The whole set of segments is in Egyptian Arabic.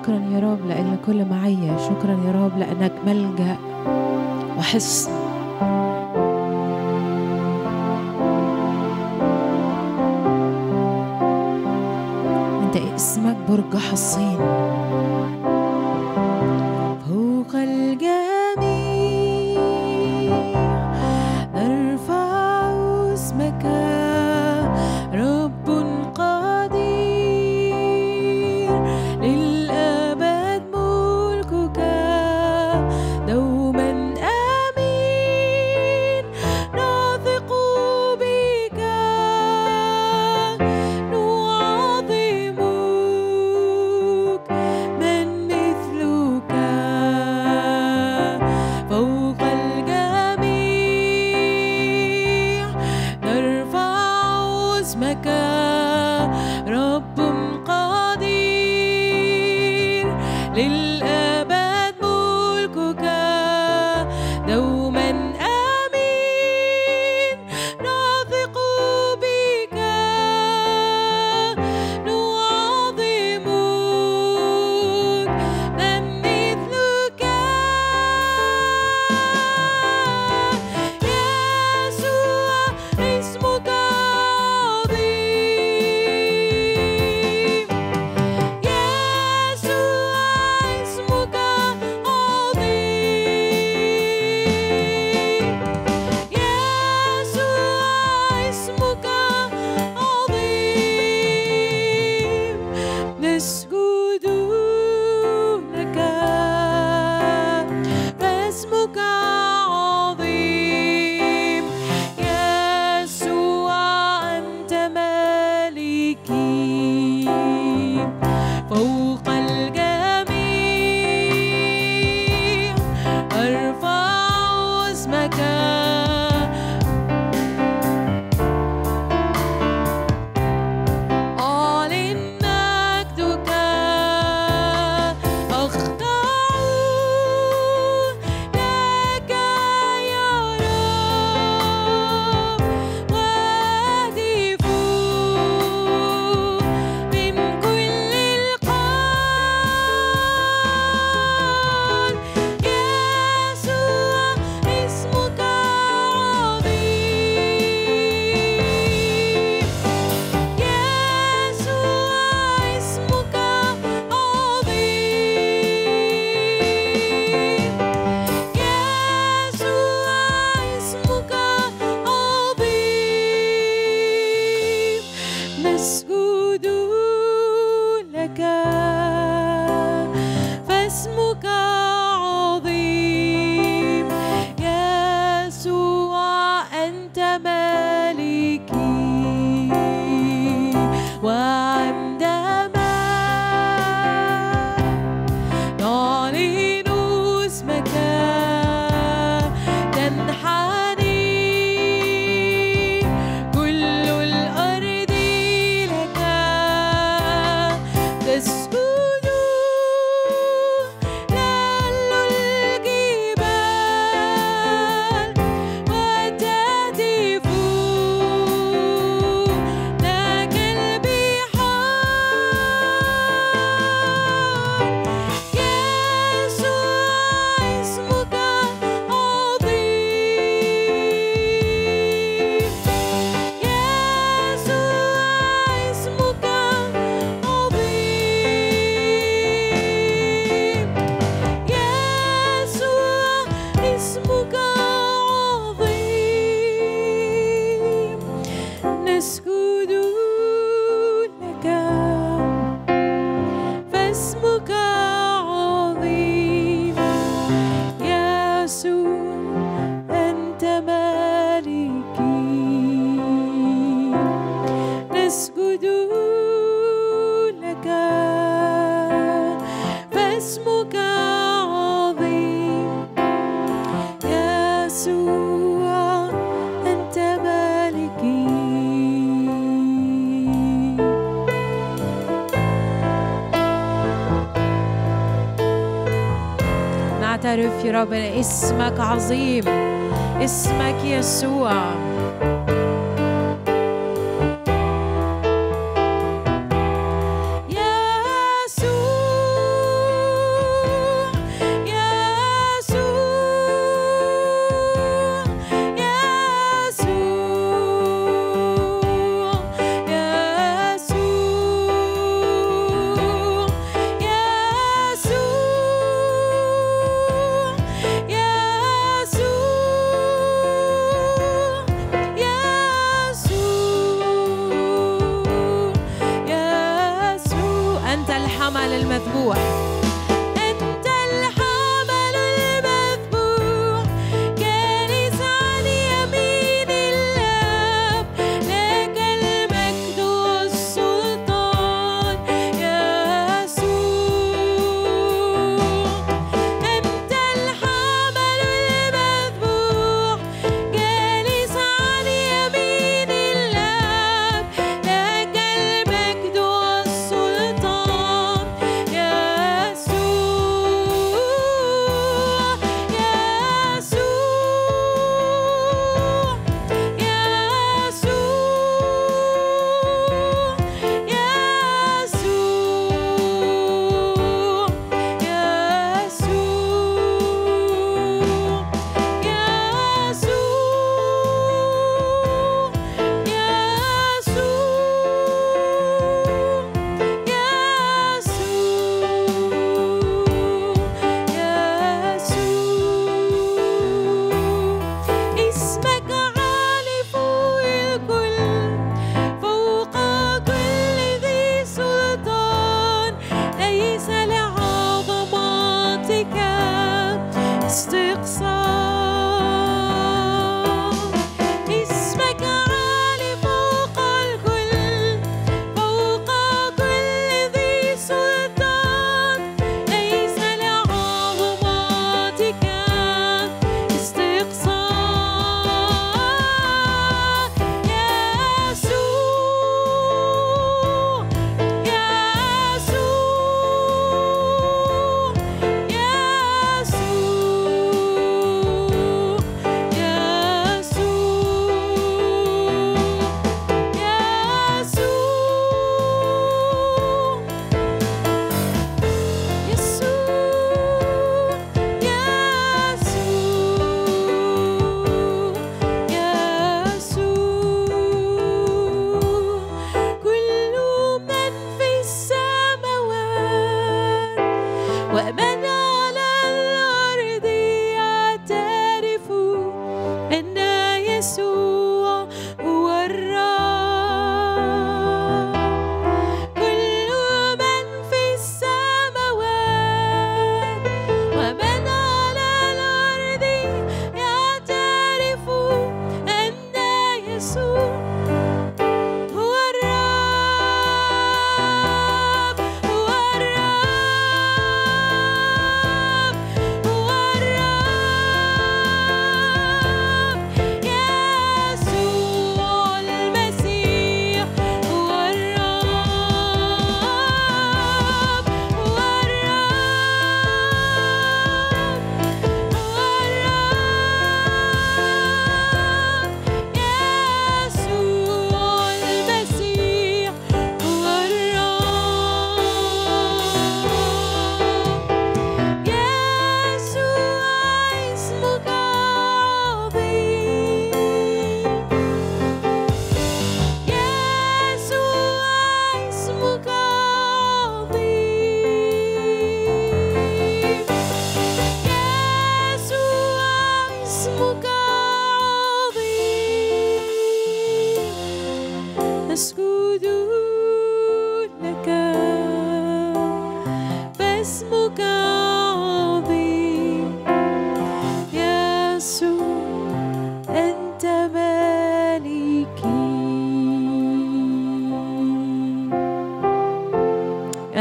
شكرا يا رب لأجل كل معية شكرا يا رب لأنك ملجأ وحصن أنت اسمك برج حصين فوق الجميع نرفع اسمك رب قدير للأبد ملكك دوما آمين نثق بك نعظمك من مثلك فوق الجميع نرفع اسمك رب قدير للأبد ملكك دوما آمين نثق بك نعظمك من مثلك يسوع اسمك عظيم يسوع اسمك عظيم يسوع اسمك عظيم نسجد لك فاسمك عظيم يسوع أنت مالكي فوق الجميع أرفع اسمك أعلن مجدك أخضع لك يا رب وأهتف من كل القلب يسوع اسمك عظيم يسوع اسمك عظيم يسوع اسمك عظيم نسجد لك فاسمك عظيم يسوع أنت مالكي وعندما نعلن اسمك تنحني كل الأرض لك تسجد لأهل الجبال وتهتف لك البحار يسوع اسمك عظيم يسوع اسمك عظيم يسوع اسمك عظيم نسجد لك فاسمك عظيم يسوع أنت مالكي نسجد لك فاسمك عظيم يسوع أنت مالكي نعترف يا رب ان اسمك عظيم اسمك يسوع يسوع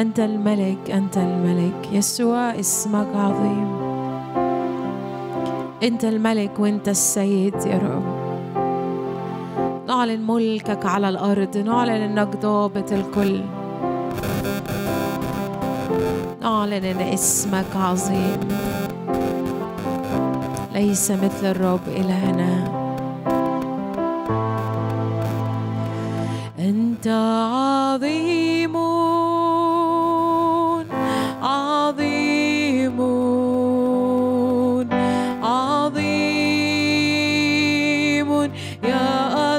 أنت الملك أنت الملك يسوع اسمك عظيم أنت الملك وأنت السيد يا رب نعلن ملكك على الأرض نعلن أنك ضابط الكل نعلن أن اسمك عظيم ليس مثل الرب إلهنا أنت عظيم عظيم عظيم يا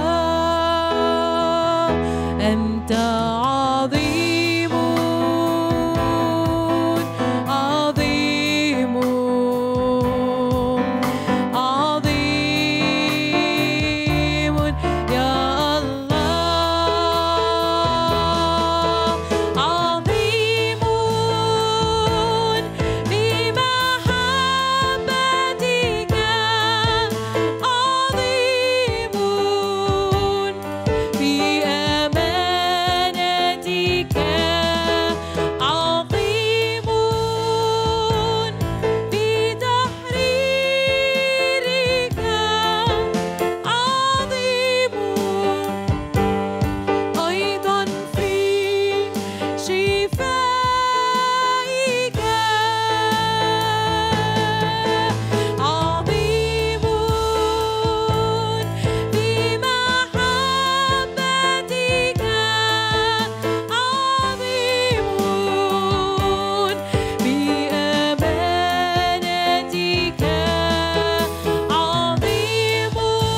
الله أنت عظيم عظيم عظيم يا الله عظيم بمحبتك عظيم بأمانتك عظيم بتحريرك عظيم أيضا في شفائك عظيم بمحبتك عظيم بأمانتك عظيم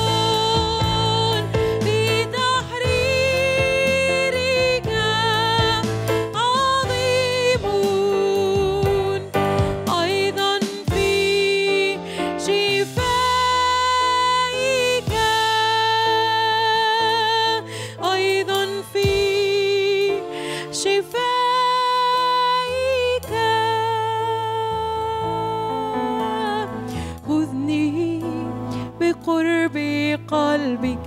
بتحريرك عظيم أيضا في شفائك أيضا في شفائك خذني بقرب قلبك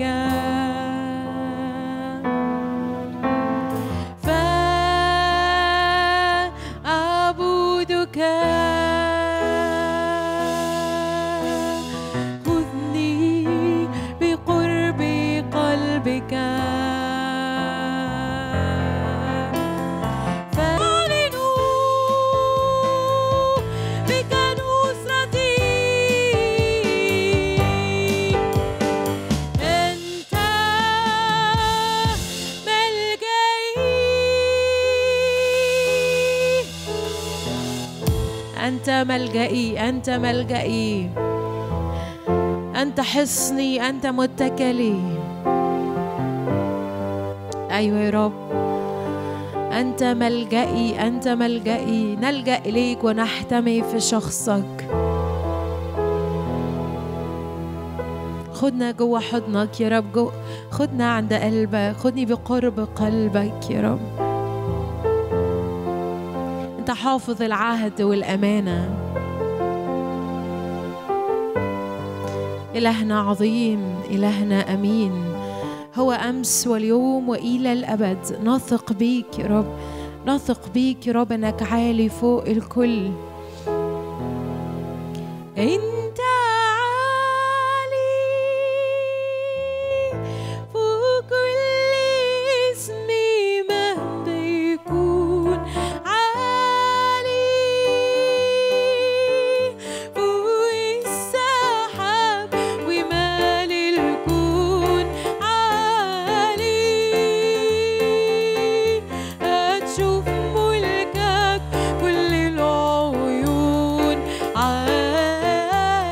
فأعبدك خذني بقرب قلبك فأعلن بك نصرتي أنت ملجئي أنت ملجئي أنت ملجئي أنت حصني أنت متكلي أيوة يا رب أنت ملجئي أنت ملجئي نلجأ إليك ونحتمي في شخصك خدنا جوه حضنك يا رب جو خدنا عند قلبك خدني بقرب قلبك يا رب انت حافظ العهد والامانه الهنا عظيم الهنا امين هو امس واليوم والى الابد نثق بيك يا رب نثق بيك يا رب انك عالي فوق الكل انت عالي فوق كل اسم مهما يكون عالي فوق السحاب ومال الكون عالي هتشوف ملكك كل العيون عالي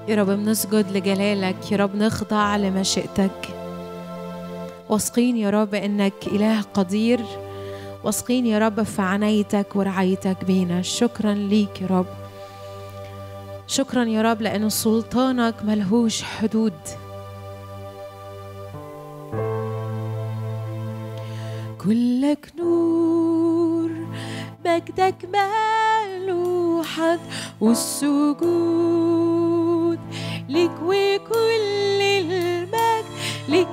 يا رب بنسجد لجلالك يا رب نخضع لمشيئتك واثقين يا رب انك اله قدير واثقين يا رب في عنايتك ورعايتك بينا شكرا ليك يا رب شكرا يا رب لأن سلطانك ملهوش حدود كلك نور مجدك ملوحك والسجود ليك وكل المجد ليك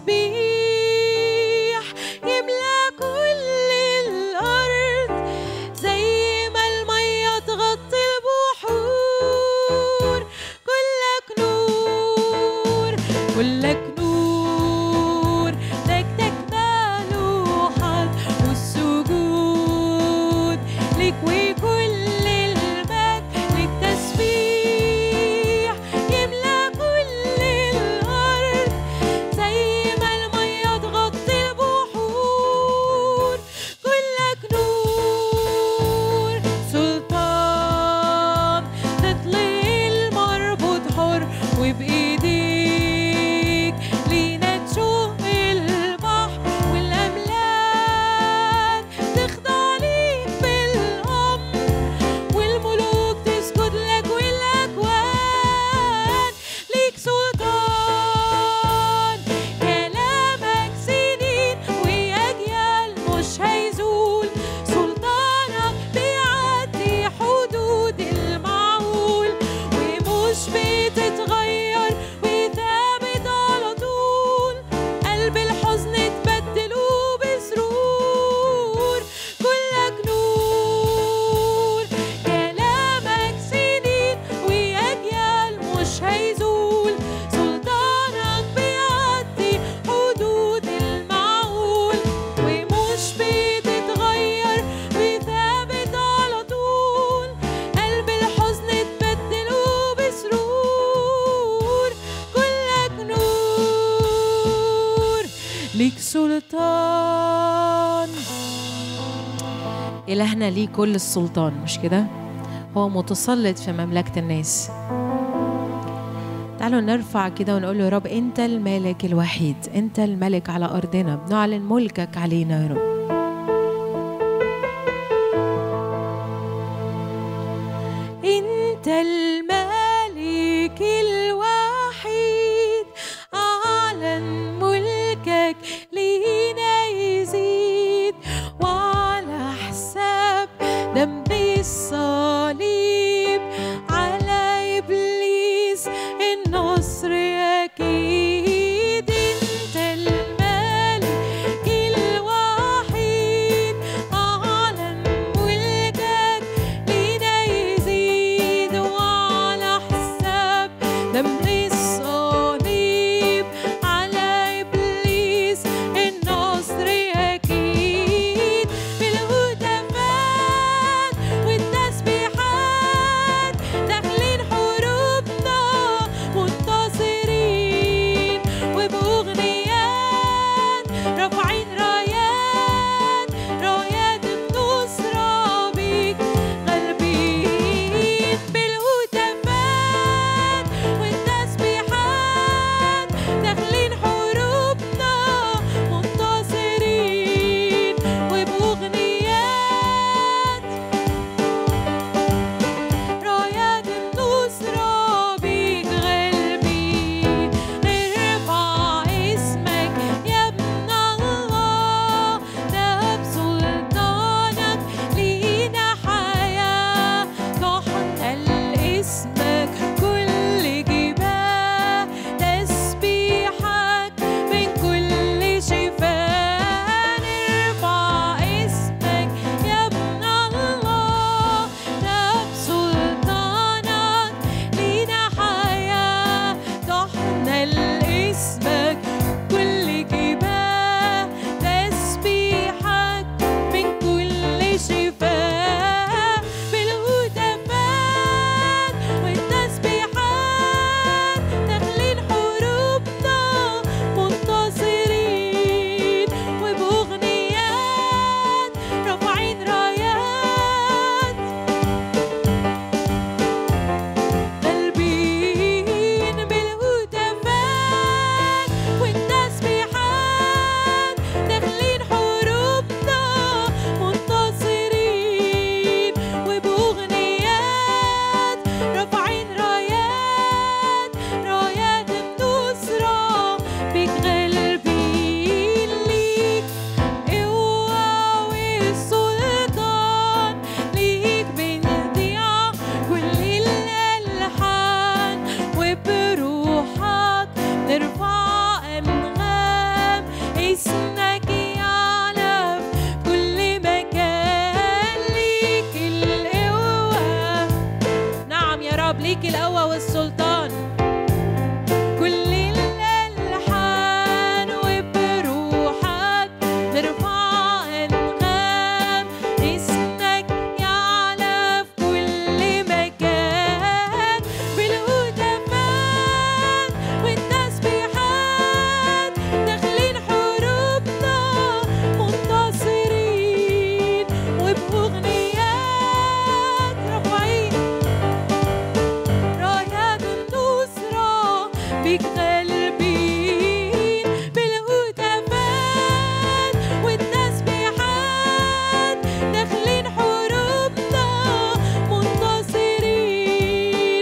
تسبيح يملى كل الأرض زي ما المية تغطي البحور كلك نور كلك نور مجدك ملوحك والسجود ليك وكل المجد ليك تسبيح يملى كل الأرض زي ما المية تغطي البحور كلك نور سلطان تطلق المربوط حر وبإيديك لينا تشوق البحر والأملاك تخضع ليك بالأمر والملوك تسجد لك والأكوان ليك سلطان كلامك سنين وأجيال مش هيزول سلطانك بيعدي حدود المعقول ومش بتتغير وثابت على طول قلب الحزن تبدله بسرور كلك نور كلامك سنين وأجيال مش هيزول سلطانك بيعدي حدود المعقول ومش بتتغير وثابت على طول قلب الحزن تبدله بسرور كلك نور ليك سلطان إلهنا ليه كل السلطان مش كده؟ هو متسلط في مملكة الناس تعالوا نرفع كده ونقول له يا رب أنت الملك الوحيد أنت الملك على أرضنا بنعلن ملكك علينا يا رب أنت الملك الوحيد أعلن ملكك لينا يزيد وعلى حساب دم الصليب على إبليس النصر أكيد أنت الملك الوحيد أعلن ملكك لينا يزيد وعلى حساب دم الصليب على إبليس النصر أكيد بالهتافات والتسبيحات داخلين حروبنا منتصرين وبأغنيات رافعين رايات رايات النصرة بيك غالبين بالهتافات والتسبيحات داخلين حروبنا منتصرين وبأغنيات رايات النصرة بيك غالبين نرفع اسمك يا ابن الله ده بسلطانك لينا حياة تحمل اسمك كل جباه تسبيحك من كل شفاء نرفع اسمك يا ابن الله ده بسلطانك لينا حياة تحمل اسمك كل جباه تسبيحك من كل شفاء بالهتافات رب ليك القوة والسلطان كل الألحان وبروحك نرفع أنغام اسمك يعلى في كل مكان بالهتافات والتسبيحات داخلين حروبنا منتصرين وبأغنيات رافعين رايات النصرة بيك غالبين بالهتافات والتسبيحات داخلين حروبنا منتصرين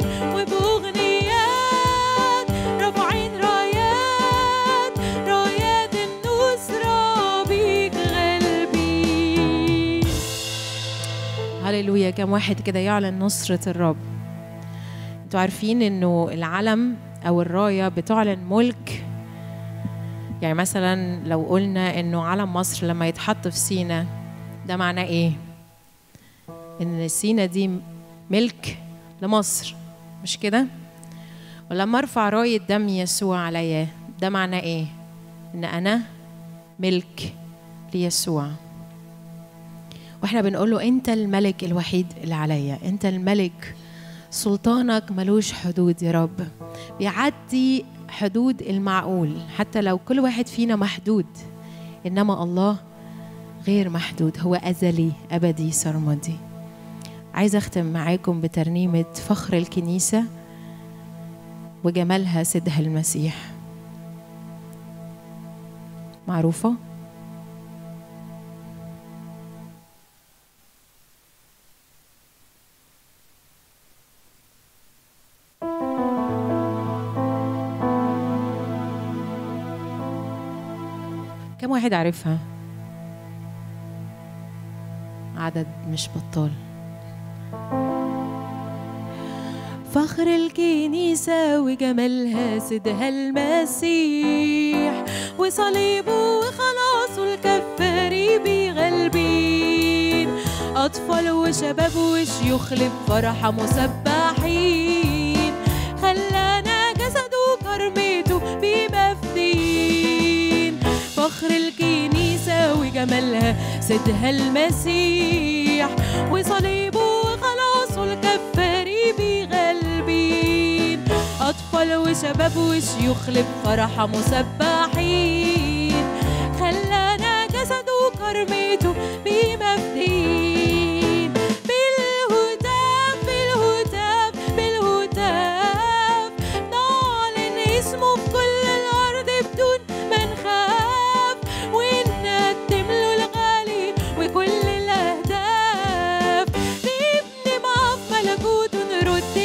وبأغنيات رافعين رايات رايات النصرة بيك غالبين هللويا كم واحد كده يعلن نصرة الرب انتوا عارفين انه العلم او الرايه بتعلن ملك يعني مثلا لو قلنا انه علم مصر لما يتحط في سينا ده معناه ايه ان سينا دي ملك لمصر مش كده ولما ارفع رايه دم يسوع عليا ده معناه ايه ان انا ملك ليسوع واحنا بنقول له انت الملك الوحيد اللي عليا انت الملك سلطانك ملوش حدود يا رب بيعدي حدود المعقول حتى لو كل واحد فينا محدود انما الله غير محدود هو ازلي ابدي سرمدي عايزه اختم معاكم بترنيمه فخر الكنيسه وجمالها سدها المسيح معروفه كم واحد عارفها عدد مش بطال فخر الكنيسة وجمالها سدها المسيح وصليبه وخلاصه الكفاري بيغلبين أطفال وشباب وشيوخ فرحة مسبحين خلانا جسده كرمته بمفدين فخر الكنيسة وجمالها سدها المسيح وصليبه وخلاصه الكفاري بيغلبين أطفال وشباب وشيوخ فرحة مسبحين خلانا جسده كرمته بمفدين بالهتاف بالهتاف بالهتاف نعلن اسمه في كل الأرض بدون ما نخاف ونقدم له الغالي وكل الأهداف نبني معاه في ملكوته نرد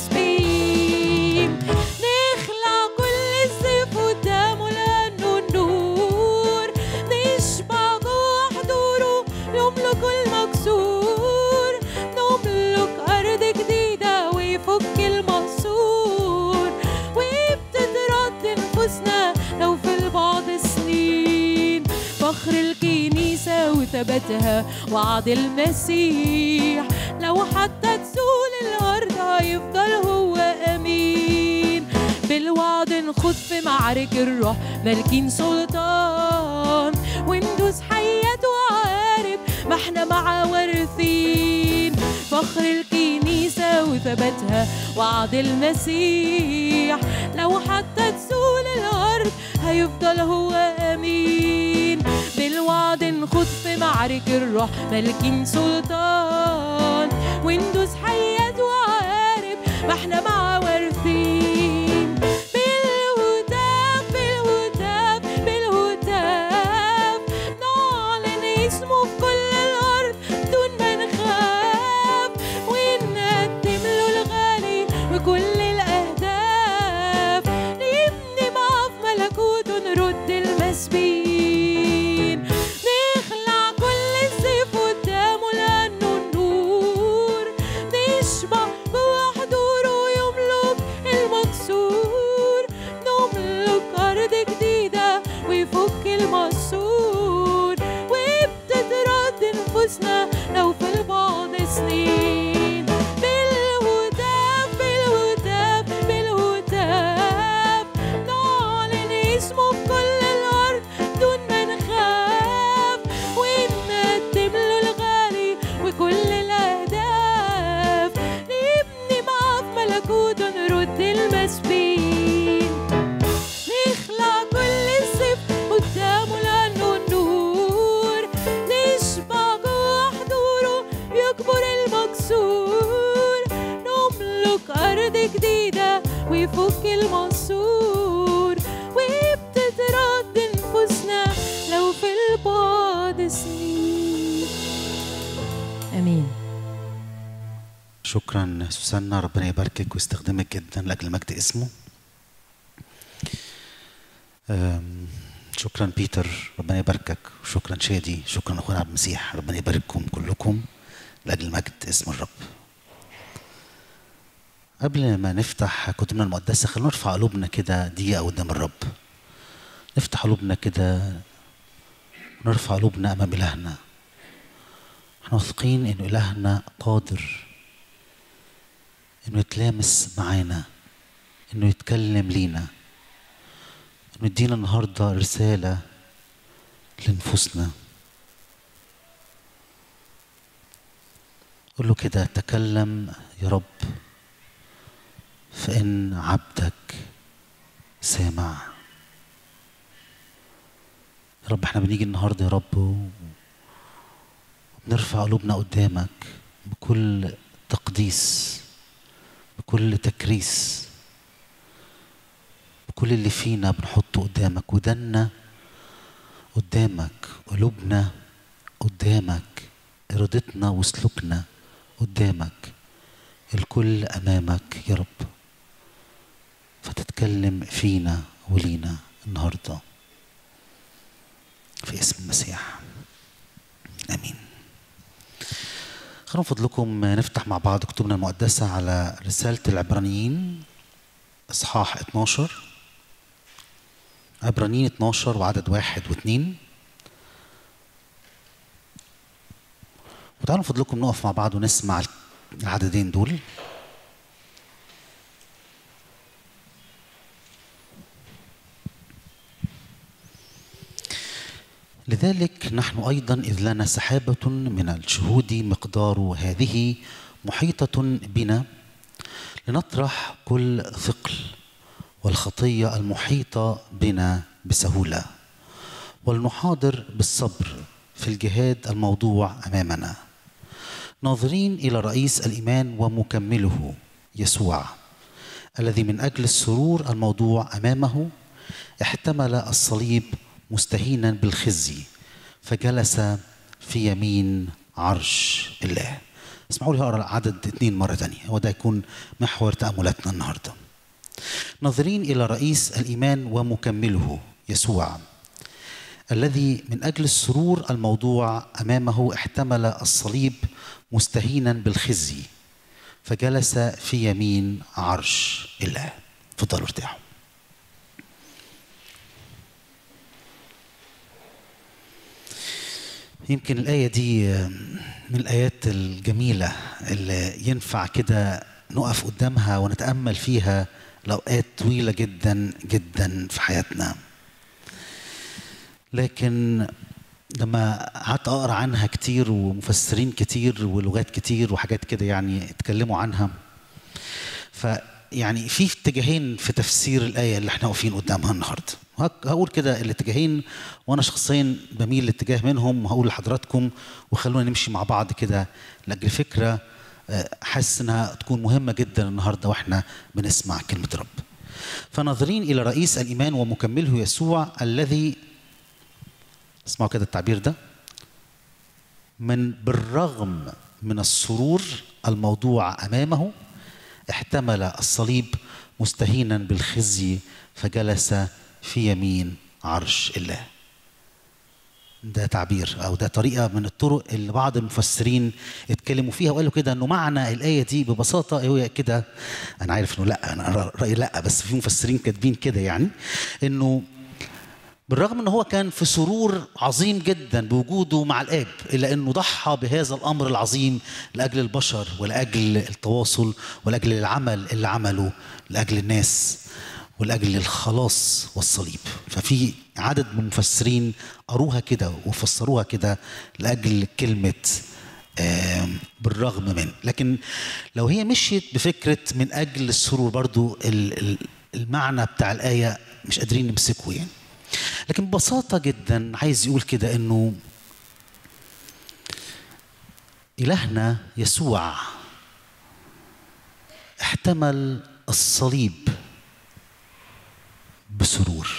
المسبين نخلع كل السيف قدامه لأنه النور نشبع جوه حضوره يملك المكسور نملك أرض جديدة ويفك المقصور وبتترد نفوسنا لو في البعض سنين فخر الكنيسة وثباتها وعد المسيح لو حتى تزول الأرض هيفضل هو أمين بالوعد نخوض في معارك الروح مالكين سلطان وندوس حيات وعارب ما احنا مع وارثين فخر الكنيسة وثباتها وعد المسيح لو حتى تزول الأرض هيفضل هو أمين بالوعد نخوض في معارك الروح مالكين سلطان وندوس حيات وعارب ما احنا مع وارثين بالهتاف بالهتاف بالهتاف نعلن اسمه في كل الأرض بدون ما نخاف ونقدم له الغالي وكل الأهداف نبني معاه في ملكوته نرد المسبين نخلع كل السيف قدامه لأنه النور نشبع جوه حضوره يملك المكسور نملك أرض جديدة ويفك المقصور وبتترد نفوسنا لو في البعد سنين بالهتاف أرض جديدة ويفك المنصور وبتترد نفوسنا لو في البعد سنين آمين شكرا سوسنة ربنا يباركك ويستخدمك جدا لاجل مجد اسمه أم، شكرا بيتر ربنا يباركك شكرا شادي شكرا اخونا عبد المسيح ربنا يبارككم كلكم لاجل مجد اسم الرب قبل ما نفتح كتبنا المقدسه خلينا نرفع قلوبنا كده دقيقه قدام الرب نفتح قلوبنا كده نرفع قلوبنا امام الهنا احنا واثقين ان الهنا قادر انه يتلامس معانا انه يتكلم لينا انه يدينا النهارده رساله لنفوسنا قول له كده تكلم يا رب فان عبدك سامع يا رب احنا بنيجي النهارده يا رب وبنرفع قلوبنا قدامك بكل تقديس بكل تكريس بكل اللي فينا بنحطه قدامك ودنا قدامك قلوبنا قدامك إرادتنا وسلوكنا قدامك الكل أمامك يا رب فتتكلم فينا ولينا النهارده في اسم المسيح امين خلونا من فضلكم نفتح مع بعض كتبنا المقدسة على رسالة العبرانيين إصحاح 12 عبرانيين 12 وعدد واحد واثنين وتعالوا من فضلكم نقف مع بعض ونسمع العددين دول لذلك نحن ايضا اذ لنا سحابه من الشهود مقدار هذه محيطه بنا لنطرح كل ثقل والخطيه المحيطه بنا بسهوله ولنحاضر بالصبر في الجهاد الموضوع امامنا ناظرين الى رئيس الايمان ومكمله يسوع الذي من اجل السرور الموضوع امامه احتمل الصليب مستهينا بالخزي فجلس في يمين عرش الله اسمعوا لي هقرا عدد اثنين مرة تانية هو ده يكون محور تأملاتنا النهاردة ناظرين إلى رئيس الإيمان ومكمله يسوع الذي من أجل السرور الموضوع أمامه احتمل الصليب مستهينا بالخزي فجلس في يمين عرش الله تفضلوا ارتاحوا يمكن الآية دي من الآيات الجميلة اللي ينفع كده نقف قدامها ونتأمل فيها لأوقات طويلة جدا جدا في حياتنا لكن لما قعدت أقرأ عنها كتير ومفسرين كتير ولغات كتير وحاجات كده يعني اتكلموا عنها فيعني في اتجاهين في تفسير الآية اللي احنا واقفين قدامها النهارده هقول كده الاتجاهين وانا شخصيا بميل لاتجاه منهم وهقول لحضراتكم وخلونا نمشي مع بعض كده لاجل فكره حاسس انها تكون مهمه جدا النهارده واحنا بنسمع كلمه رب. فناظرين الى رئيس الايمان ومكمله يسوع الذي اسمعوا كده التعبير ده من بالرغم من السرور الموضوع امامه احتمل الصليب مستهينا بالخزي فجلس في يمين عرش الله ده تعبير او ده طريقه من الطرق اللي بعض المفسرين اتكلموا فيها وقالوا كده انه معنى الايه دي ببساطه هو كده انا عارف انه لا انا رايي لا بس في مفسرين كاتبين كده يعني انه بالرغم ان هو كان في سرور عظيم جدا بوجوده مع الاب الا انه ضحى بهذا الامر العظيم لاجل البشر ولاجل التواصل ولاجل العمل اللي عمله لاجل الناس ولاجل الخلاص والصليب ففي عدد من المفسرين قروها كده وفسروها كده لاجل كلمه بالرغم من لكن لو هي مشيت بفكره من اجل السرور برضو المعنى بتاع الايه مش قادرين نمسكه يعني لكن ببساطه جدا عايز يقول كده انه الهنا يسوع احتمل الصليب بسرور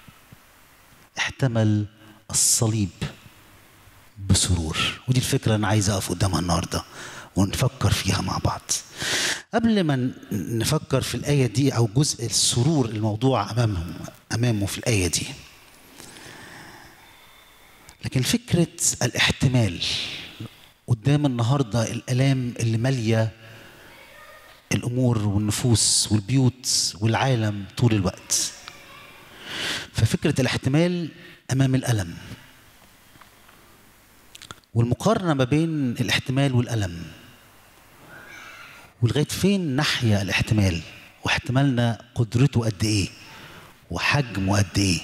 احتمل الصليب بسرور ودي الفكرة اللي أنا عايز أقف قدامها النهاردة ونفكر فيها مع بعض قبل ما نفكر في الآية دي أو جزء السرور الموضوع أمامهم أمامه في الآية دي لكن فكرة الاحتمال قدام النهاردة الآلام اللي مالية الأمور والنفوس والبيوت والعالم طول الوقت ففكرة الاحتمال أمام الألم والمقارنة ما بين الاحتمال والألم ولغاية فين نحيا الاحتمال واحتمالنا قدرته قد إيه وحجمه قد إيه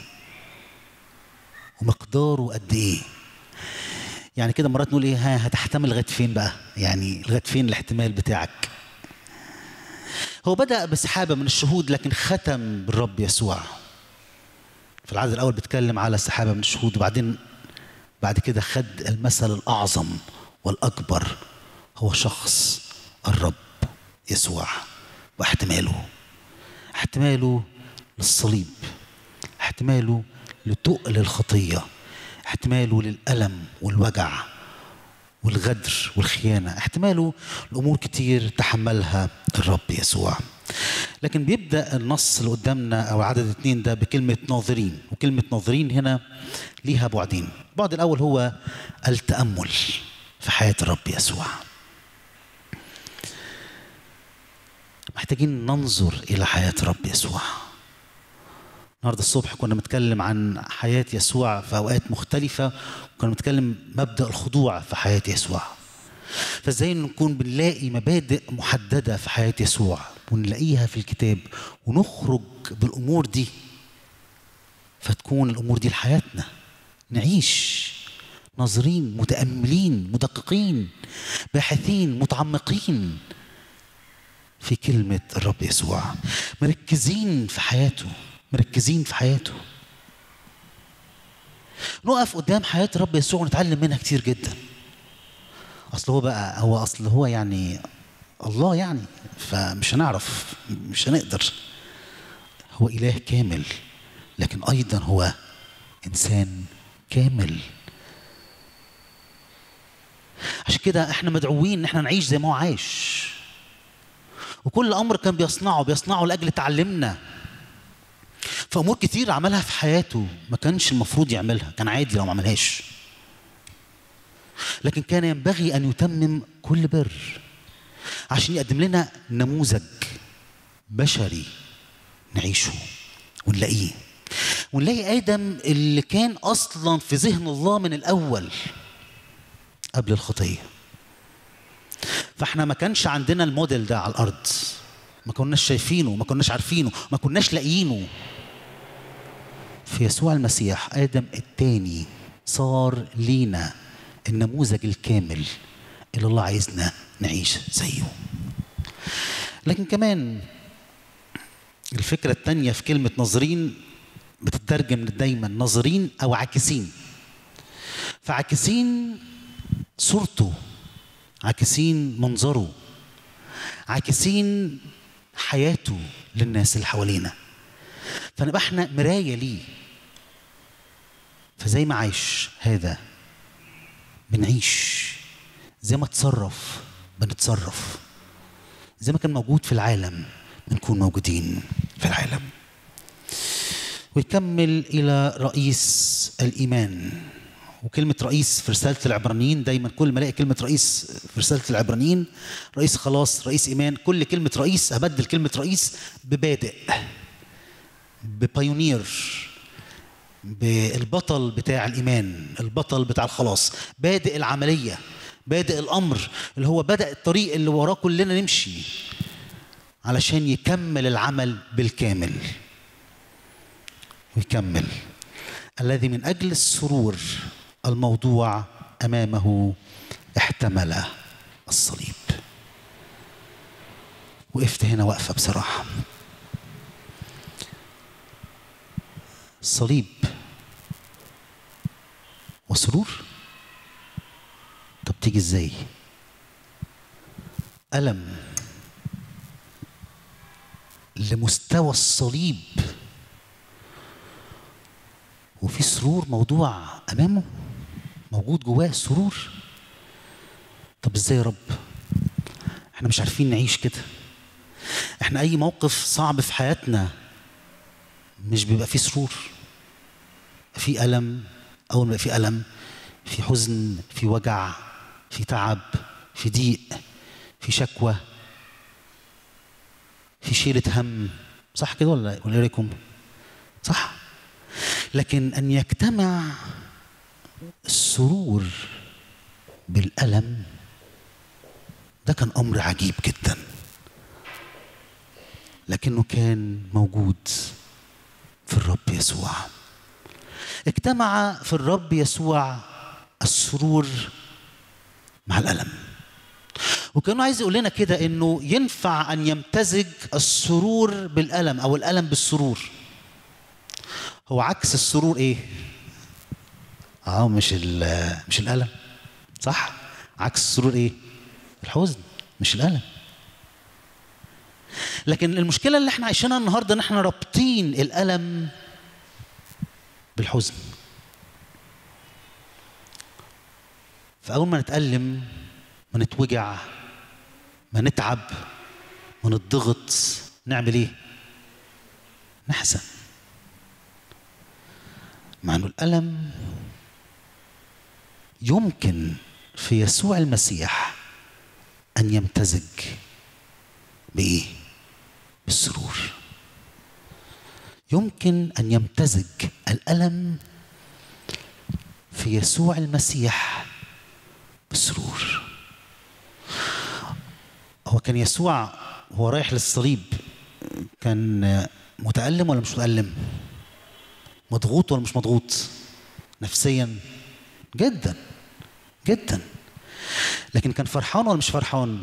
ومقداره قد إيه يعني كده مرات نقول إيه ها هتحتمل لغاية فين بقى يعني لغاية فين الاحتمال بتاعك هو بدأ بسحابة من الشهود لكن ختم بالرب يسوع في العدد الأول بيتكلم على سحابة من الشهود وبعدين بعد كده خد المثل الأعظم والأكبر هو شخص الرب يسوع واحتماله احتماله للصليب احتماله لتقل الخطية احتماله للألم والوجع والغدر والخيانة احتماله الأمور كتير تحملها الرب يسوع لكن بيبدأ النص اللي قدامنا أو عدد اتنين ده بكلمة ناظرين وكلمة ناظرين هنا ليها بعدين البعد الأول هو التأمل في حياة الرب يسوع محتاجين ننظر إلى حياة الرب يسوع النهارده الصبح كنا بنتكلم عن حياة يسوع في أوقات مختلفة وكنا بنتكلم مبدأ الخضوع في حياة يسوع فازاي نكون بنلاقي مبادئ محددة في حياة يسوع ونلاقيها في الكتاب ونخرج بالأمور دي فتكون الأمور دي لحياتنا نعيش ناظرين متأملين مدققين باحثين متعمقين في كلمة الرب يسوع مركزين في حياته مركزين في حياته نقف قدام حياة الرب يسوع ونتعلم منها كتير جدا اصل هو بقى هو اصل هو يعني الله يعني فمش هنعرف مش هنقدر هو اله كامل لكن ايضا هو انسان كامل عشان كده احنا مدعوين ان احنا نعيش زي ما هو عايش وكل امر كان بيصنعه بيصنعه لاجل تعلمنا فامور كتير عملها في حياته ما كانش المفروض يعملها كان عادي لو ما عملهاش لكن كان ينبغي ان يتمم كل بر عشان يقدم لنا نموذج بشري نعيشه ونلاقيه ونلاقي ادم اللي كان اصلا في ذهن الله من الاول قبل الخطيه فاحنا ما كانش عندنا الموديل ده على الارض ما كناش شايفينه ما كناش عارفينه ما كناش لاقيينه في يسوع المسيح ادم الثاني صار لينا النموذج الكامل اللي الله عايزنا نعيش زيه لكن كمان الفكرة الثانية في كلمة ناظرين بتترجم دايما ناظرين أو عاكسين فعاكسين صورته عاكسين منظره عاكسين حياته للناس اللي حوالينا فنبقى احنا مراية ليه فزي ما عايش هذا بنعيش زي ما تصرف بنتصرف زي ما كان موجود في العالم بنكون موجودين في العالم ويكمل إلى رئيس الإيمان وكلمة رئيس في رسالة العبرانيين دايما كل ما الاقي كلمة رئيس في رسالة العبرانيين رئيس خلاص رئيس إيمان كل كلمة رئيس أبدل كلمة رئيس ببادئ ببايونير بالبطل بتاع الإيمان البطل بتاع الخلاص بادئ العملية بادئ الأمر اللي هو بدأ الطريق اللي وراه كلنا نمشي علشان يكمل العمل بالكامل ويكمل الذي من أجل السرور الموضوع أمامه احتمل الصليب وقفت هنا واقفة بصراحة الصليب وسرور طب تيجي ازاي ألم لمستوى الصليب وفي سرور موضوع امامه موجود جواه السرور طب ازاي يا رب احنا مش عارفين نعيش كده احنا اي موقف صعب في حياتنا مش بيبقى فيه سرور في الم اول ما يبقى في الم في حزن في وجع في تعب في ضيق في شكوى في شيلة هم صح كده ولا ولا إيه رايكم؟ صح لكن ان يجتمع السرور بالالم ده كان امر عجيب جدا لكنه كان موجود في الرب يسوع اجتمع في الرب يسوع السرور مع الالم وكانه عايز يقول لنا كده انه ينفع ان يمتزج السرور بالالم او الالم بالسرور هو عكس السرور ايه اه مش مش الالم صح عكس السرور ايه الحزن مش الالم لكن المشكله اللي احنا عايشينها النهارده ان احنا رابطين الالم بالحزن فاول ما نتالم ما نتوجع ما نتعب ما نضغط نعمل ايه نحزن مع انه الالم يمكن في يسوع المسيح ان يمتزج بايه بالسرور يمكن ان يمتزج الالم في يسوع المسيح بالسرور هو كان يسوع هو رايح للصليب كان متألم ولا مش متألم؟ مضغوط ولا مش مضغوط؟ نفسيا جدا جدا لكن كان فرحان ولا مش فرحان؟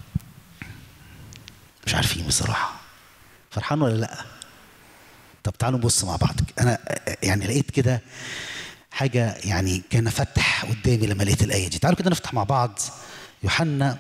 مش عارفين بصراحة فرحان ولا لأ؟ طب تعالوا نبص مع بعض أنا يعني لقيت كده حاجة يعني كان فتح قدامي لما لقيت الآية دي تعالوا كده نفتح مع بعض يوحنا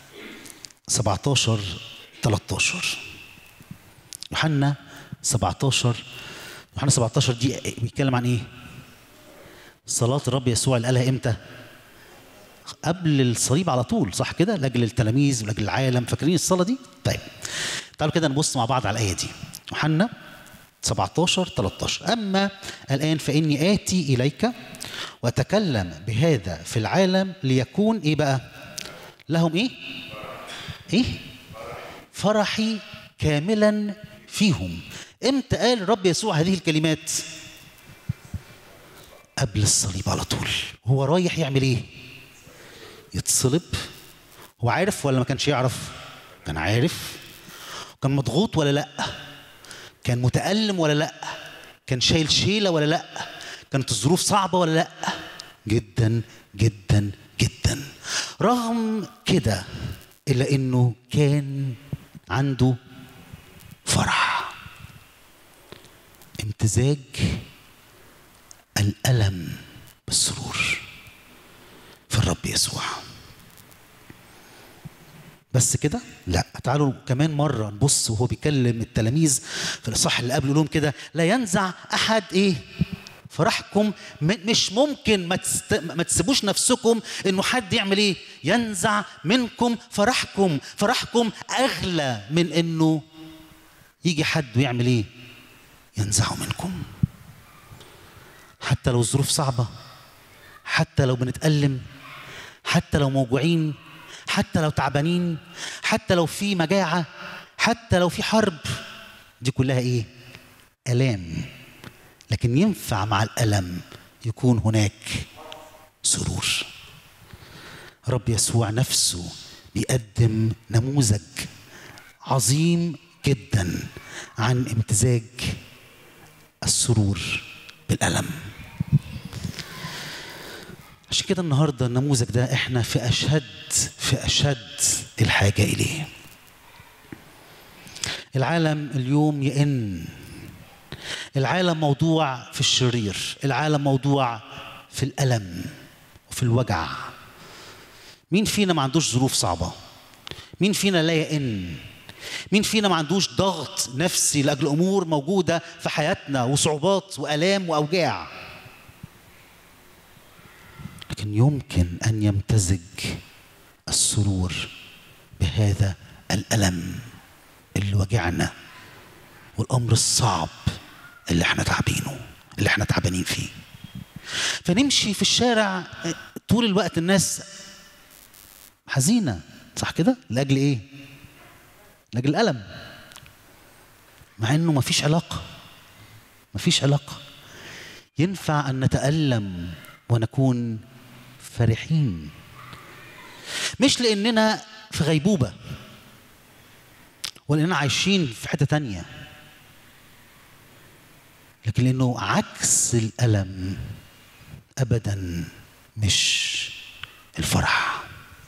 17 13 يوحنا 17 يوحنا 17 دي بيتكلم عن ايه؟ صلاة الرب يسوع اللي قالها امتى؟ قبل الصليب على طول صح كده؟ لاجل التلاميذ ولاجل العالم فاكرين الصلاة دي؟ طيب تعالوا كده نبص مع بعض على الآية دي يوحنا 17 13 أما الآن فإني آتي إليك وأتكلم بهذا في العالم ليكون إيه بقى؟ لهم إيه؟ إيه؟ فرحي كاملا فيهم امتى قال الرب يسوع هذه الكلمات؟ قبل الصليب على طول هو رايح يعمل ايه؟ يتصلب هو عارف ولا ما كانش يعرف؟ كان عارف كان مضغوط ولا لأ؟ كان متألم ولا لأ؟ كان شايل شيلة ولا لأ؟ كانت الظروف صعبة ولا لأ؟ جدا جدا جدا رغم كده إلا إنه كان عنده فرح امتزاج الألم بالسرور في الرب يسوع بس كده؟ لا تعالوا كمان مرة نبص وهو بيكلم التلاميذ في الإصحاح اللي قبله لهم كده لا ينزع أحد إيه؟ فرحكم مش ممكن ما, تست... ما تسيبوش نفسكم انه حد يعمل ايه ينزع منكم فرحكم فرحكم اغلى من انه يجي حد ويعمل ايه ينزعه منكم حتى لو الظروف صعبه حتى لو بنتألم حتى لو موجوعين حتى لو تعبانين حتى لو في مجاعة حتى لو في حرب دي كلها ايه آلام لكن ينفع مع الألم يكون هناك سرور رب يسوع نفسه بيقدم نموذج عظيم جدا عن امتزاج السرور بالألم عشان كده النهارده النموذج ده احنا في اشد في اشد الحاجه اليه العالم اليوم يئن العالم موضوع في الشرير العالم موضوع في الالم وفي الوجع مين فينا ما عندوش ظروف صعبه مين فينا لا يئن مين فينا ما عندوش ضغط نفسي لاجل امور موجوده في حياتنا وصعوبات والام واوجاع لكن يمكن ان يمتزج السرور بهذا الالم اللي وجعنا والامر الصعب اللي احنا تعبينه اللي احنا تعبانين فيه فنمشي في الشارع طول الوقت الناس حزينه صح كده لاجل ايه لاجل الالم مع انه مفيش علاقه مفيش علاقه ينفع ان نتالم ونكون فرحين مش لاننا في غيبوبه ولاننا عايشين في حته تانيه لكن لانه عكس الالم ابدا مش الفرح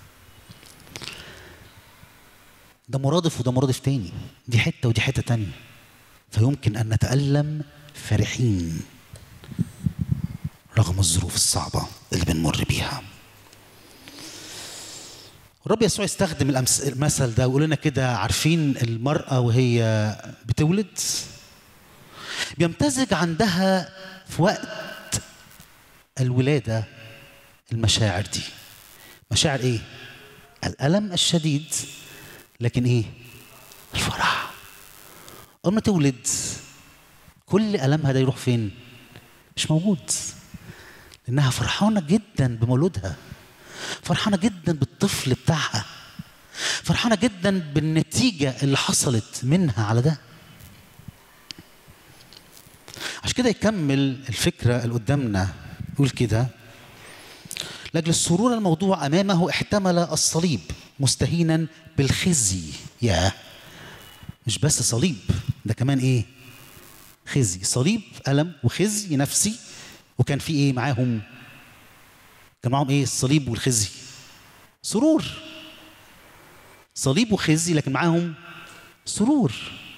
ده مرادف وده مرادف تاني دي حته ودي حته تانيه فيمكن ان نتالم فرحين رغم الظروف الصعبه اللي بنمر بيها الرب يسوع يستخدم الأمس- المثل ده ويقول لنا كده عارفين المرأة وهي بتولد بيمتزج عندها في وقت الولادة المشاعر دي مشاعر ايه؟ الألم الشديد لكن ايه؟ الفرح أول ما تولد كل ألمها ده يروح فين؟ مش موجود لأنها فرحانة جدا بمولودها فرحانة جدا بالطفل بتاعها فرحانة جدا بالنتيجة اللي حصلت منها على ده عشان كده يكمل الفكرة اللي قدامنا يقول كده لأجل السرور الموضوع أمامه احتمل الصليب مستهينا بالخزي يا مش بس صليب ده كمان ايه خزي صليب ألم وخزي نفسي وكان في ايه معاهم كان معاهم ايه الصليب والخزي سرور صليب وخزي لكن معاهم سرور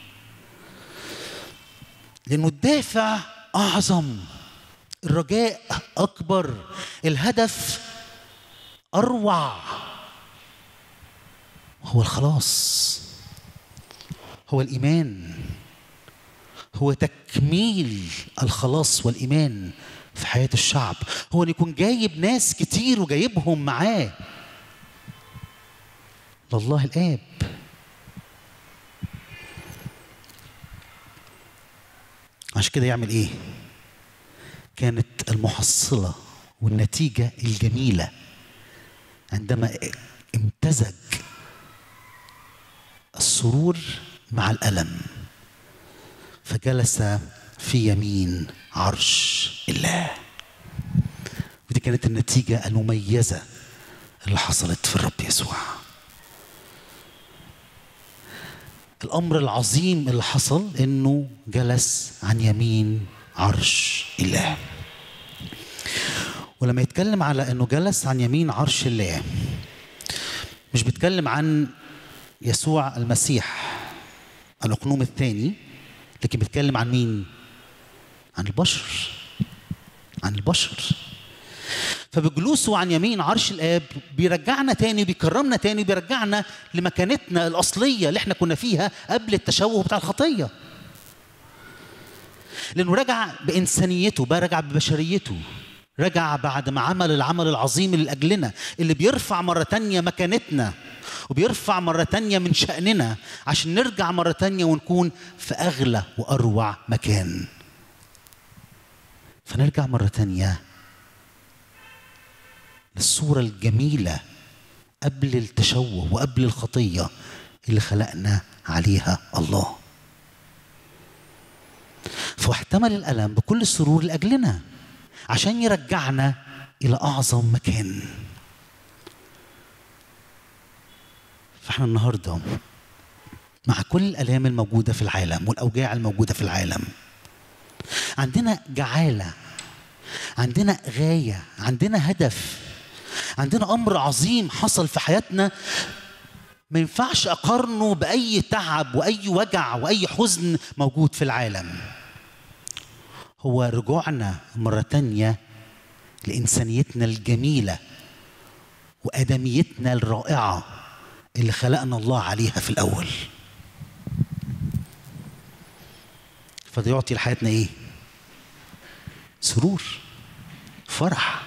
لانه الدافع اعظم الرجاء اكبر الهدف اروع هو الخلاص هو الايمان هو تكميل الخلاص والايمان في حياه الشعب هو ان يكون جايب ناس كتير وجايبهم معاه لله الاب عشان كده يعمل ايه كانت المحصله والنتيجه الجميله عندما امتزج السرور مع الالم فجلس في يمين عرش الله ودي كانت النتيجة المميزة اللي حصلت في الرب يسوع الأمر العظيم اللي حصل إنه جلس عن يمين عرش الله ولما يتكلم على إنه جلس عن يمين عرش الله مش بيتكلم عن يسوع المسيح الأقنوم الثاني لكن بيتكلم عن مين؟ عن البشر عن البشر فبجلوسه عن يمين عرش الاب بيرجعنا تاني وبيكرمنا تاني وبيرجعنا لمكانتنا الاصليه اللي احنا كنا فيها قبل التشوه بتاع الخطيه لانه رجع بانسانيته بقى رجع ببشريته رجع بعد ما عمل العمل العظيم اللي لاجلنا اللي بيرفع مره تانية مكانتنا وبيرفع مرة تانية من شأننا عشان نرجع مرة تانية ونكون في أغلى وأروع مكان فنرجع مرة تانية للصورة الجميلة قبل التشوه وقبل الخطية اللي خلقنا عليها الله فاحتمل الألم بكل السرور لأجلنا عشان يرجعنا إلى أعظم مكان فاحنا النهارده مع كل الالام الموجوده في العالم والاوجاع الموجوده في العالم عندنا جعاله عندنا غايه عندنا هدف عندنا امر عظيم حصل في حياتنا ما ينفعش اقارنه باي تعب واي وجع واي حزن موجود في العالم هو رجوعنا مره تانيه لانسانيتنا الجميله وادميتنا الرائعه اللي خلقنا الله عليها في الاول فده يعطي لحياتنا ايه سرور فرح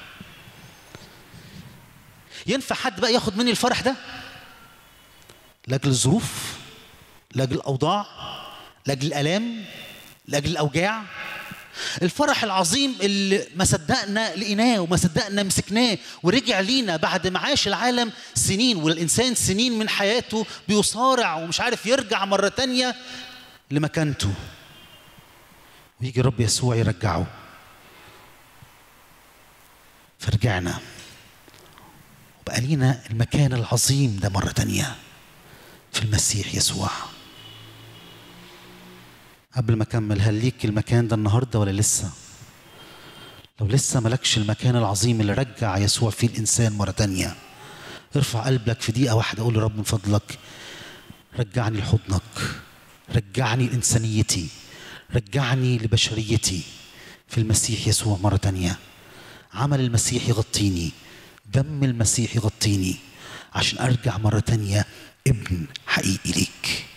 ينفع حد بقى ياخد مني الفرح ده لاجل الظروف لاجل الاوضاع لاجل الالام لاجل الاوجاع الفرح العظيم اللي ما صدقنا لقيناه وما صدقنا مسكناه ورجع لينا بعد ما عاش العالم سنين والإنسان سنين من حياته بيصارع ومش عارف يرجع مرة تانية لمكانته ويجي رب يسوع يرجعه فرجعنا وبقى لينا المكان العظيم ده مرة تانية في المسيح يسوع قبل ما اكمل هل ليك المكان ده النهارده ولا لسه لو لسه ملكش المكان العظيم اللي رجع يسوع فيه الانسان مره تانية ارفع قلبك في دقيقه واحده قول لرب من فضلك رجعني لحضنك رجعني لانسانيتي رجعني لبشريتي في المسيح يسوع مره تانية عمل المسيح يغطيني دم المسيح يغطيني عشان ارجع مره تانية ابن حقيقي ليك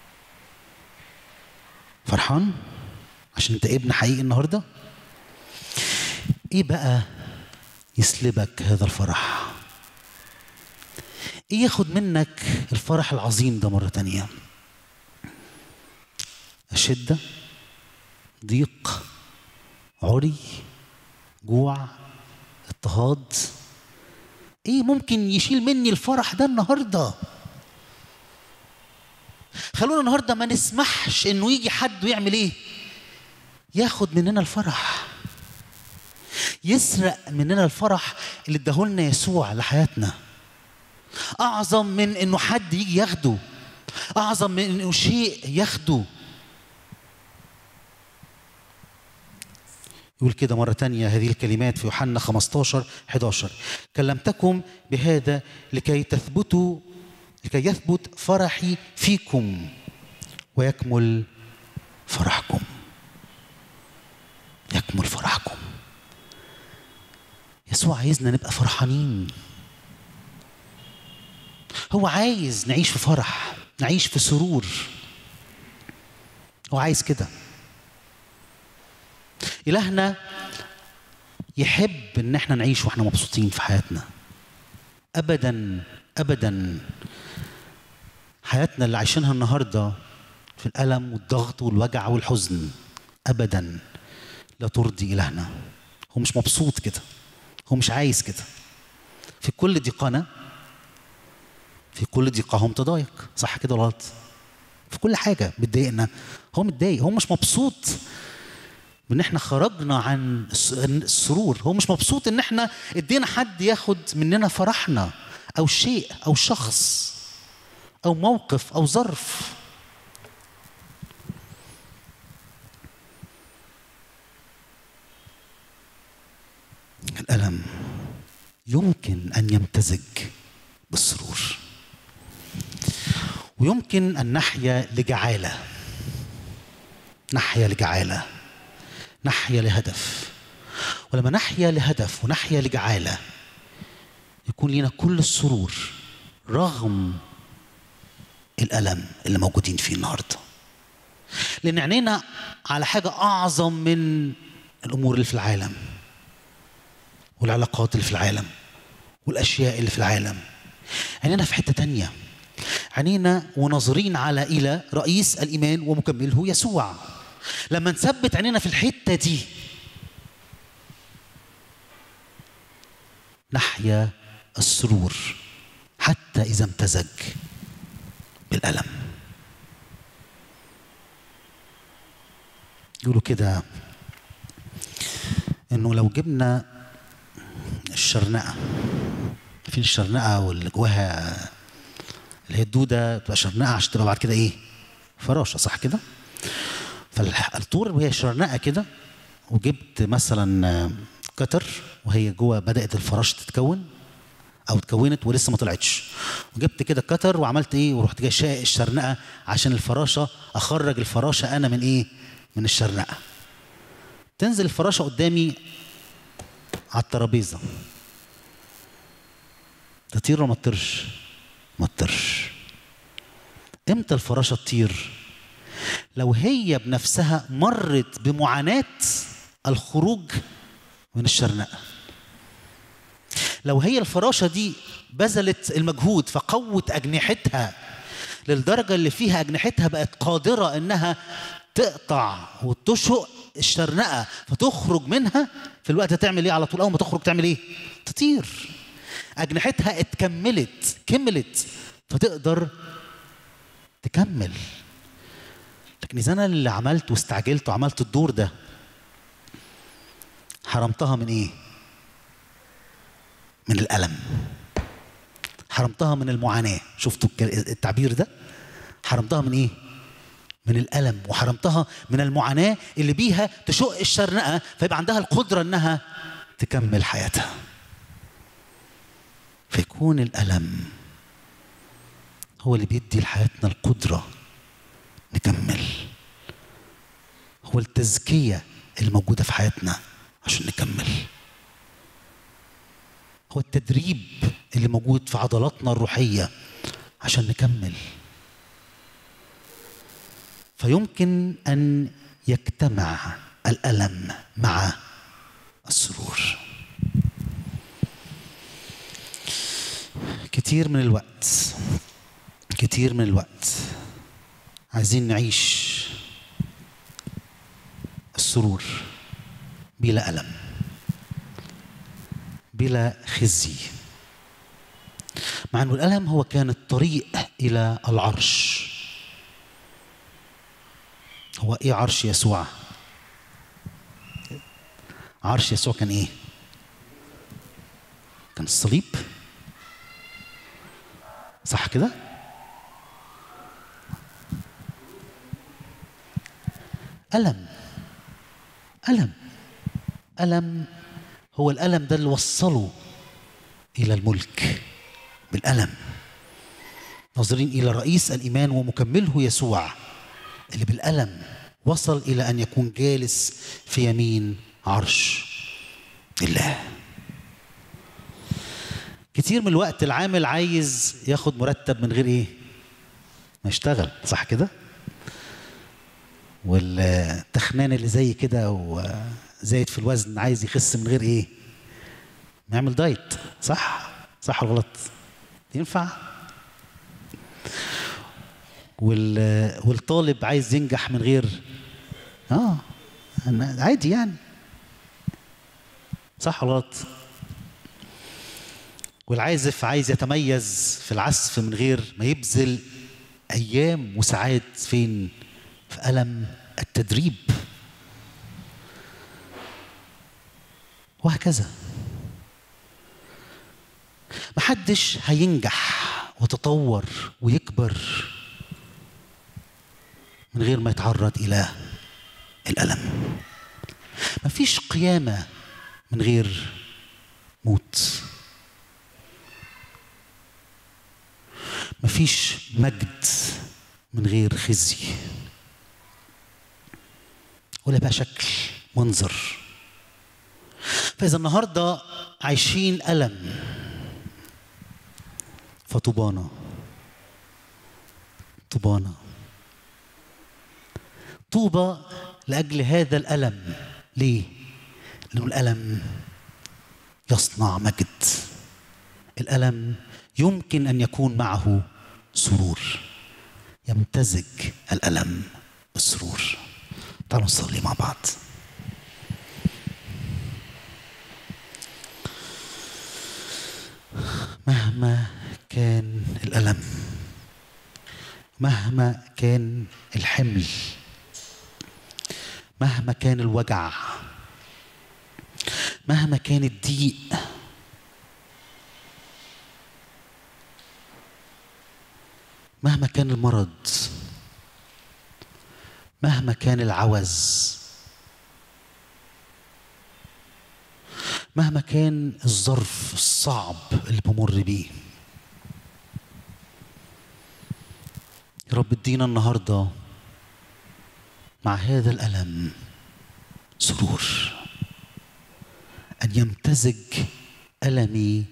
فرحان عشان انت ابن حقيقي النهارده ايه بقى يسلبك هذا الفرح ايه ياخد منك الفرح العظيم ده مره تانية شده ضيق عري جوع اضطهاد ايه ممكن يشيل مني الفرح ده النهارده خلونا النهارده ما نسمحش انه يجي حد ويعمل ايه ياخد مننا الفرح يسرق مننا الفرح اللي اداهولنا يسوع لحياتنا اعظم من انه حد يجي ياخده اعظم من انه شيء ياخده يقول كده مرة تانية هذه الكلمات في يوحنا 15 11 كلمتكم بهذا لكي تثبتوا لكي يثبت فرحي فيكم ويكمل فرحكم يكمل فرحكم يسوع عايزنا نبقى فرحانين هو عايز نعيش في فرح نعيش في سرور هو عايز كده إلهنا يحب إن احنا نعيش واحنا مبسوطين في حياتنا أبدا أبدا حياتنا اللي عايشينها النهارده في الألم والضغط والوجع والحزن أبدا لا ترضي إلهنا هو مش مبسوط كده هو مش عايز كده في كل ضيقنا في كل ضيقهم تضايق صح كده ولا غلط في كل حاجة بتضايقنا هو متضايق هو مش مبسوط بان احنا خرجنا عن السرور هو مش مبسوط ان احنا ادينا حد ياخد مننا فرحنا او شيء او شخص او موقف او ظرف الالم يمكن ان يمتزج بالسرور ويمكن ان نحيا لجعاله نحيا لجعاله نحيا لهدف ولما نحيا لهدف ونحيا لجعاله يكون لنا كل السرور رغم الألم اللي موجودين فيه النهارده لأن عينينا على حاجة أعظم من الأمور اللي في العالم والعلاقات اللي في العالم والأشياء اللي في العالم عينينا في حتة تانية عينينا وناظرين على إلى رئيس الإيمان ومكمله يسوع لما نثبت عينينا في الحتة دي نحيا السرور حتى إذا امتزج بالألم يقولوا كده إنه لو جبنا الشرنقة في الشرنقة واللي جواها اللي هي الدودة تبقى شرنقة عشان تبقى بعد كده إيه؟ فراشة صح كده؟ فالطور وهي شرنقة كده وجبت مثلا كتر وهي جوه بدأت الفراشة تتكون او اتكونت ولسه ما طلعتش وجبت كده كتر وعملت ايه ورحت جاي شاق الشرنقه عشان الفراشه اخرج الفراشه انا من ايه من الشرنقه تنزل الفراشه قدامي على الترابيزه تطير ولا ما تطيرش ما تطيرش امتى الفراشه تطير لو هي بنفسها مرت بمعاناة الخروج من الشرنقة لو هي الفراشة دي بذلت المجهود فقوت أجنحتها للدرجة اللي فيها أجنحتها بقت قادرة إنها تقطع وتشق الشرنقة فتخرج منها في الوقت تعمل إيه على طول أول ما تخرج تعمل إيه؟ تطير أجنحتها اتكملت كملت فتقدر تكمل لكن إذا أنا اللي عملت واستعجلت وعملت الدور ده حرمتها من إيه؟ من الألم حرمتها من المعاناة شفتوا التعبير ده؟ حرمتها من إيه؟ من الألم وحرمتها من المعاناة اللي بيها تشق الشرنقة فيبقى عندها القدرة إنها تكمل حياتها فيكون الألم هو اللي بيدي لحياتنا القدرة نكمل هو التزكية اللي موجودة في حياتنا عشان نكمل هو التدريب اللي موجود في عضلاتنا الروحية عشان نكمل فيمكن أن يجتمع الألم مع السرور كتير من الوقت كتير من الوقت عايزين نعيش السرور بلا ألم بلا خزي مع أنه الألم هو كان الطريق إلى العرش هو إيه عرش يسوع عرش يسوع كان إيه كان الصليب صح كده ألم ألم ألم هو الألم ده اللي وصله إلى الملك بالألم ناظرين إلى رئيس الإيمان ومكمله يسوع اللي بالألم وصل إلى أن يكون جالس في يمين عرش الله كتير من الوقت العامل عايز ياخد مرتب من غير ايه ما يشتغل صح كده والتخنان اللي زي كده وزايد في الوزن عايز يخس من غير ايه ما يعمل دايت صح صح ولا غلط ينفع وال... والطالب عايز ينجح من غير اه عادي يعني صح ولا غلط والعازف عايز يتميز في العزف من غير ما يبذل ايام وساعات فين في الم التدريب وهكذا محدش هينجح وتطور ويكبر من غير ما يتعرض الى الالم مفيش قيامه من غير موت مفيش مجد من غير خزي ولا بقى شكل منظر فإذا النهاردة عايشين ألم فطوبانا طوبانا طوبى لأجل هذا الألم ليه؟ لأنه الألم يصنع مجد الألم يمكن أن يكون معه سرور يمتزج الألم بالسرور تعالوا نصلي مع بعض مهما كان الألم مهما كان الحمل مهما كان الوجع مهما كان الضيق مهما كان المرض مهما كان العوز مهما كان الظرف الصعب اللي بمر بيه يا رب ادينا النهارده مع هذا الالم سرور ان يمتزج المي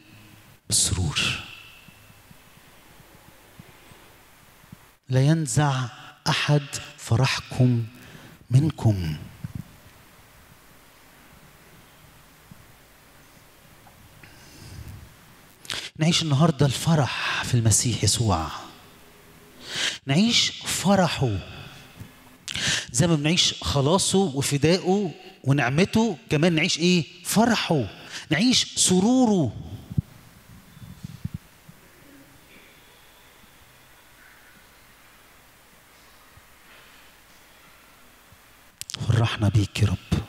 بالسرور لا ينزع أحد فرحكم منكم نعيش النهارده الفرح في المسيح يسوع نعيش فرحه زي ما بنعيش خلاصه وفدائه ونعمته كمان نعيش ايه فرحه نعيش سروره فرحنا بيك يا رب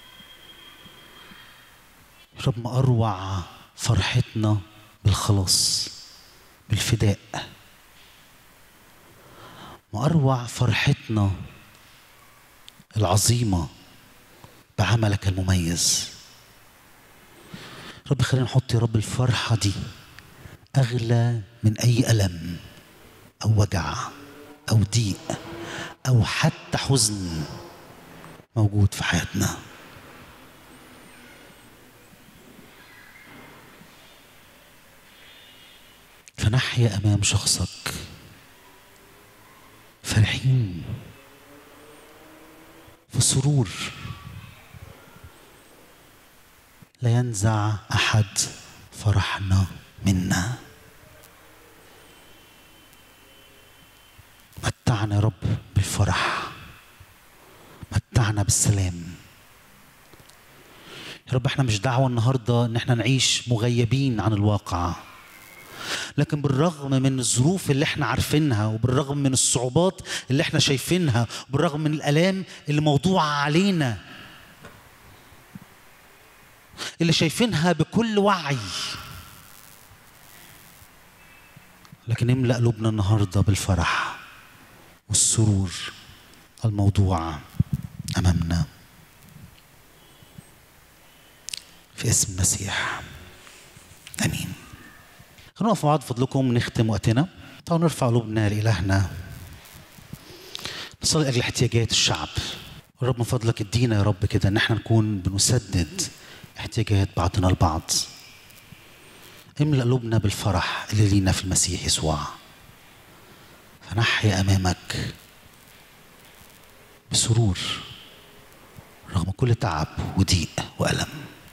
يا رب ما اروع فرحتنا بالخلاص بالفداء ما اروع فرحتنا العظيمه بعملك المميز رب خلينا نحط يا رب الفرحه دي اغلى من اي الم او وجع او ضيق او حتى حزن موجود في حياتنا فنحيا امام شخصك فرحين في سرور لا ينزع احد فرحنا منا متعنا يا رب بالفرح متعنا بالسلام يا رب احنا مش دعوه النهارده ان احنا نعيش مغيبين عن الواقع لكن بالرغم من الظروف اللي احنا عارفينها وبالرغم من الصعوبات اللي احنا شايفينها وبالرغم من الالام اللي موضوعه علينا اللي شايفينها بكل وعي لكن املأ قلوبنا النهارده بالفرح والسرور الموضوع امامنا في اسم المسيح امين خلونا نقف مع بعض فضلكم نختم وقتنا تعالوا نرفع قلوبنا لإلهنا نصلي أجل احتياجات الشعب رب من فضلك ادينا يا رب كده ان احنا نكون بنسدد احتياجات بعضنا البعض املأ قلوبنا بالفرح اللي لينا في المسيح يسوع فنحيا امامك بسرور رغم كل تعب وضيق والم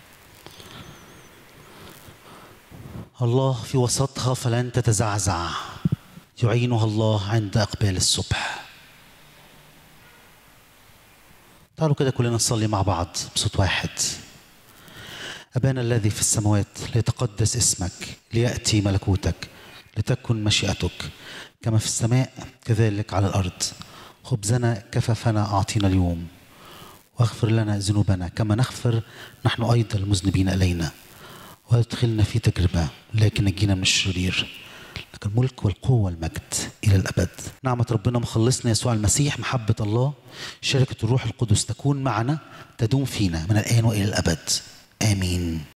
الله في وسطها فلن تتزعزع يعينها الله عند اقبال الصبح تعالوا كده كلنا نصلي مع بعض بصوت واحد أبانا الذي في السماوات ليتقدس اسمك ليأتي ملكوتك لتكن مشيئتك كما في السماء كذلك على الأرض خبزنا كففنا أعطينا اليوم واغفر لنا ذنوبنا كما نغفر نحن أيضا المذنبين إلينا وادخلنا في تجربة لكن نجينا من الشرير لك الملك والقوة والمجد إلى الأبد نعمة ربنا مخلصنا يسوع المسيح محبة الله شركة الروح القدس تكون معنا تدوم فينا من الآن وإلى الأبد آمين